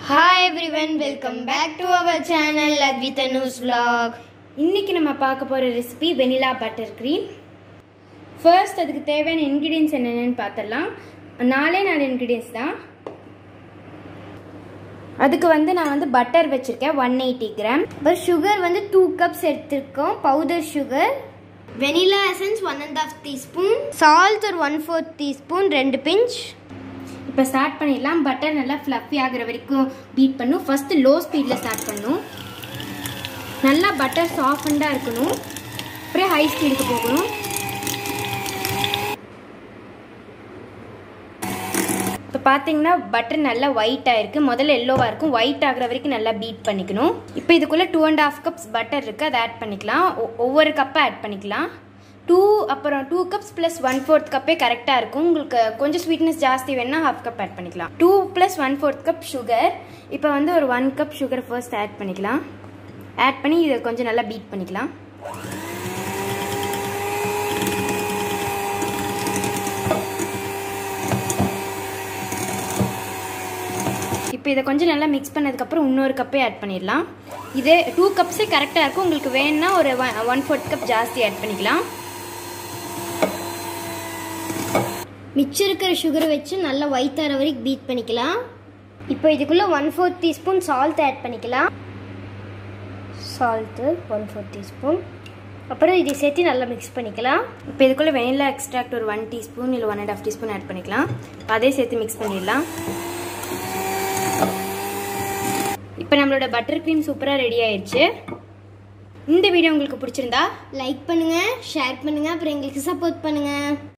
hi everyone welcome back to our channel Advitha news vlog இன்னைக்கு நம்ம பார்க்க போகிற recipe vanilla butter cream first அதுக்கு தேவையான இன்க்ரீடியன்ஸ் என்னென்னு பார்த்துடலாம் நாலே நாலு இன்க்ரீடியன்ஸ் தான் அதுக்கு வந்து நான் வந்து பட்டர் வச்சுருக்கேன் ஒன் எயிட்டி கிராம் இப்போ சுகர் வந்து டூ கப்ஸ் எடுத்திருக்கோம் powder sugar vanilla essence one and half teaspoon salt ஒரு ஒன் ஃபோர்த் டீஸ்பூன் ரெண்டு பிஞ்ச் இப்போ ஸ்டார்ட் பண்ணிடலாம் பட்டர் நல்லா ஃப்ளஃபி ஆகுற வரைக்கும் பீட் பண்ணும் ஃபஸ்ட்டு லோ ஸ்பீடில் ஸ்டார்ட் பண்ணும் நல்லா பட்டர் சாஃப்டாக இருக்கணும் அப்புறம் ஹை ஸ்பீடுக்கு போகணும் இப்போ பார்த்தீங்கன்னா பட்டர் நல்லா ஒயிட் ஆயிருக்கு முதல்ல எல்லோவாக இருக்கும் ஒயிட் ஆகுற வரைக்கும் நல்லா பீட் பண்ணிக்கணும் இப்போ இதுக்குள்ளே two and half cups butter இருக்குது அதை ஆட் பண்ணிக்கலாம் ஒ- ஒவ்வொரு கப்பை ஆட் பண்ணிக்கலாம் டூ அப்புறம் two cups plus one fourth கப்பே கரெக்டாக இருக்கும் உங்களுக்கு கொஞ்சம் ஸ்வீட்னஸ் ஜாஸ்தி வேணால் ஹாஃப் கப் ஆட் பண்ணிக்கலாம் two plus one fourth cup sugar இப்போ வந்து ஒரு one cup sugar first add பண்ணிக்கலாம் ஆட் பண்ணி இதை கொஞ்சம் நல்லா பீட் பண்ணிக்கலாம் இப்போ இதை கொஞ்சம் நல்லா மிக்ஸ் பண்ணதுக்கப்புறம் இன்னொரு கப்பே ஆட் பண்ணிடலாம் இதே டூ கப்ஸே கரெக்டாக இருக்கும் உங்களுக்கு வேணும்னா ஒரு ஒன் ஃபோர்த் கப் ஜாஸ்தி ஆட் பண்ணிக்கலாம் மிச்சம் இருக்கிற சுகரை வச்சு நல்லா ஒயிட் ஆகிற வரைக்கும் பீட் பண்ணிக்கலாம் இப்போ இதுக்குள்ளே one fourth teaspoon salt add பண்ணிக்கலாம் சால்ட்டு ஒன் ஃபோர்த் டீஸ்பூன் அப்புறம் இதை சேர்த்து நல்லா மிக்ஸ் பண்ணிக்கலாம் இப்போ இதுக்குள்ளே வெனிலா எக்ஸ்ட்ராக்ட் ஒரு ஒன் டீஸ்பூன் இல்லை one and half teaspoon add பண்ணிக்கலாம் அதே சேர்த்து மிக்ஸ் பண்ணிடலாம் இப்போ நம்மளோட பட்டர் க்ரீம் சூப்பராக ரெடி ஆயிடுச்சு இந்த வீடியோ உங்களுக்கு பிடிச்சிருந்தா லைக் பண்ணுங்கள் ஷேர் பண்ணுங்கள் அப்புறம் எங்களுக்கு சப்போர்ட் பண்ணுங்கள்